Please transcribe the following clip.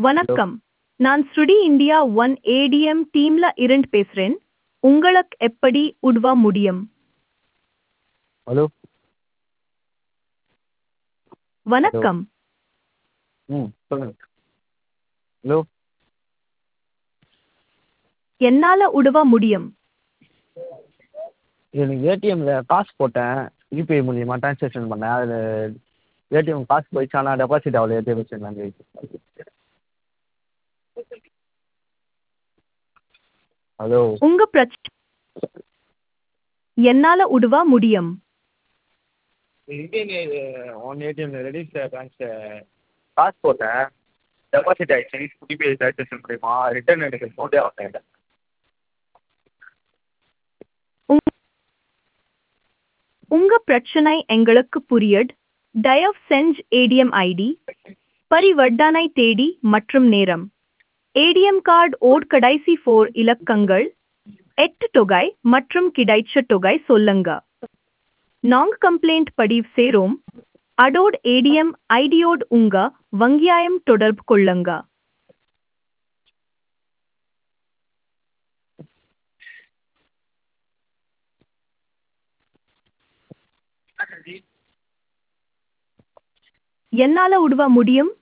வணக்கம் நான் ஸ்ருடி இந்தியா ஒன் ஏடிஎம் டீம்ல இருந்து பேசுறேன் உங்களுக்கு எப்படி உதவ முடியும் ஹலோ வணக்கம் ம் சொல்லுங்கள் ஹலோ என்னால உதவ முடியும் எனக்கு ஏடிஎம்மில் காசு போட்டேன் யூபிஐ மூலியமாக ட்ரான்ஸாக்ஷன் பண்ணேன் அதில் ஏடிஎம் காசு போயிடுச்சு ஆனால் டெபாசிட் ஆகல ஏடிஎம் வச்சுருந்தாங்க ஹலோ உங்க பிரச்ச என்னால உதவ முடியும் இந்தியன் ஒன் ஏடிஎம்மில் ரெடியூஸ் பேலன்ஸ் காசு போட்டேன் டெபாசிட் ஆகிடுச்சு யூபிஐ ட்ரான்ஸாக்ஷன் மூலியமா ரிட்டர்ன் எனக்கு நோட்டே ஆகல உங்க பிரச்சனை எங்களுக்கு புரியுது தயவு செஞ்சு ஏடிஎம் ஐடி பரிவர்த்தனை தேதி மற்றும் நேரம் ஏடிஎம் கார்டு ஓட் கடைசி ஃபோர் இலக்கங்கள் எட்டு தொகை மற்றும் கிடைச்ச தொகை சொல்லுங்க நாங்க கம்ப்ளைண்ட் பதிவு சேரோம் அடோட் ஏடிஎம் ஐடியோடு உங்க வங்கியாயம் தொடர்பு கொள்ளுங்க என்னால உதவ முடியும்